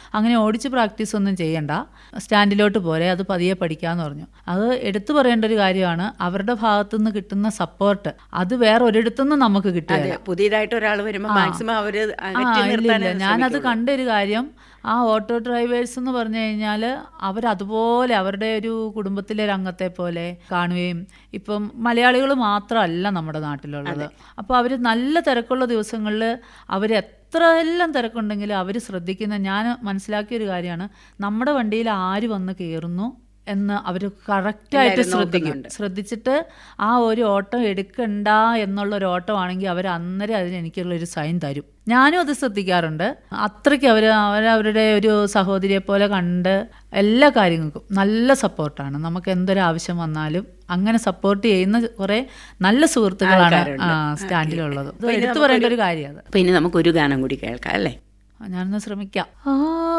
അങ്ങനെ ഓടിച്ച് പ്രാക്ടീസ് ഒന്നും ചെയ്യണ്ട സ്റ്റാൻഡിലോട്ട് പോരെ അത് പതിയെ പഠിക്കാന്ന് പറഞ്ഞു അത് എടുത്തു പറയേണ്ട ഒരു കാര്യമാണ് അവരുടെ ഭാഗത്തുനിന്ന് കിട്ടുന്ന സപ്പോർട്ട് അത് വേറെ ഒരിടത്തുനിന്നും നമുക്ക് കിട്ടില്ല അതെ പുതിയതായിട്ട് ഒരാൾ വരുമ്പോൾ മാക്സിമം അവര് അകറ്റി ഇല്ല നിർത്താനേ ഞാനത് കണ്ടൊരു കാര്യം ആ ഓട്ടോ ഡ്രൈവേഴ്സ് എന്ന് പറഞ്ഞു കഴിഞ്ഞാൽ അവരതുപോലെ അവരുടെ ഒരു കുടുംബത്തിലെ ഒരു അംഗത്തെ പോലെ കാണുകയും ഇപ്പം മലയാളികൾ മാത്രമല്ല നമ്മുടെ നാട്ടിലുള്ളത് അപ്പോൾ അവർ നല്ല തിരക്കുള്ള ദിവസങ്ങളിൽ അവർ എത്ര എല്ലാം തിരക്കുണ്ടെങ്കിലും അവർ ശ്രദ്ധിക്കുന്ന ഞാൻ മനസ്സിലാക്കിയ ഒരു കാര്യമാണ് നമ്മുടെ വണ്ടിയിൽ ആര് വന്ന് കയറുന്നു എന്ന് അവർ കറക്റ്റായിട്ട് ശ്രദ്ധിക്കും ശ്രദ്ധിച്ചിട്ട് ആ ഒരു ഓട്ടം എടുക്കണ്ട എന്നുള്ള ഒരു ഓട്ടമാണെങ്കിൽ അവർ അന്നേരം അതിന് എനിക്കുള്ള ഒരു സൈൻ തരും ഞാനും അത് ശ്രദ്ധിക്കാറുണ്ട് അത്രയ്ക്ക് അവർ അവരവരുടെ ഒരു സഹോദരിയെ പോലെ കണ്ട് എല്ലാ കാര്യങ്ങൾക്കും നല്ല സപ്പോർട്ടാണ് നമുക്ക് എന്തൊരു ആവശ്യം വന്നാലും അങ്ങനെ സപ്പോർട്ട് ചെയ്യുന്ന കുറേ നല്ല സുഹൃത്തുക്കളാണ് ആ, സ്റ്റാൻഡിലുള്ളത് ഇത് എടുത്തു പറയേണ്ട ഒരു കാര്യം അത് അപ്പൊ ഇനി നമുക്ക് ഒരു ഗാനം കൂടി കേൾക്കാം അല്ലേ ഞാനൊന്ന് ശ്രമിക്കാം ആ